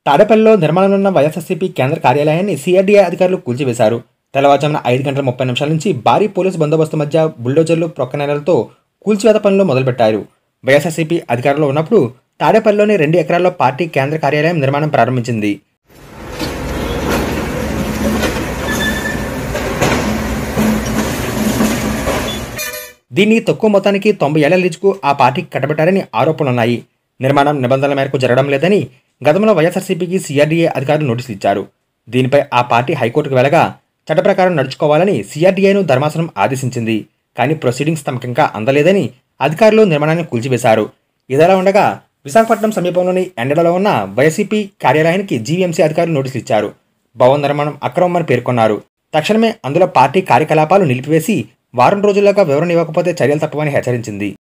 తాడేపల్లిలో నిర్మాణంలో ఉన్న వైఎస్ఆర్సీపీ కేంద్ర కార్యాలయాన్ని సిఆర్డీఏ అధికారులు కూల్చివేశారు తెల్లవారుజామున ఐదు గంటల ముప్పై నిమిషాల నుంచి భారీ పోలీసు బందోబస్తు మధ్య బుల్డోజర్లు ప్రొక్కనేలతో కూల్చివేత పనులు మొదలుపెట్టారు వైఎస్ఆర్సీపీ అధికారంలో ఉన్నప్పుడు తాడేపల్లిలోని రెండు ఎకరాల్లో పార్టీ కేంద్ర కార్యాలయం నిర్మాణం ప్రారంభించింది దీన్ని తక్కువ మొత్తానికి తొంభై ఏళ్ల లీజుకు ఆ పార్టీకి కట్టబెట్టారని ఆరోపణలున్నాయి నిర్మాణం నిబంధనల మేరకు జరగడం లేదని గతంలో వైఎస్ఆర్సీపీకి సిఆర్డీఏ అధికారులు నోటీసులు ఇచ్చారు దీనిపై ఆ పార్టీ హైకోర్టుకు వెళ్ళగా చట్ట ప్రకారం నడుచుకోవాలని సిఆర్డీఏను ధర్మాసనం ఆదేశించింది కానీ ప్రొసీడింగ్స్ తమకింకా అందలేదని అధికారులు నిర్మాణాన్ని కూల్చివేశారు ఇదిలా ఉండగా విశాఖపట్నం సమీపంలోని ఎండలలో ఉన్న వైసీపీ కార్యాలయానికి జీవీఎంసీ అధికారులు నోటీసులు ఇచ్చారు భవన నిర్మాణం అక్రమమని పేర్కొన్నారు తక్షణమే అందులో పార్టీ కార్యకలాపాలు నిలిపివేసి వారం రోజుల్లోగా వివరణ ఇవ్వకపోతే చర్యలు తప్పవని హెచ్చరించింది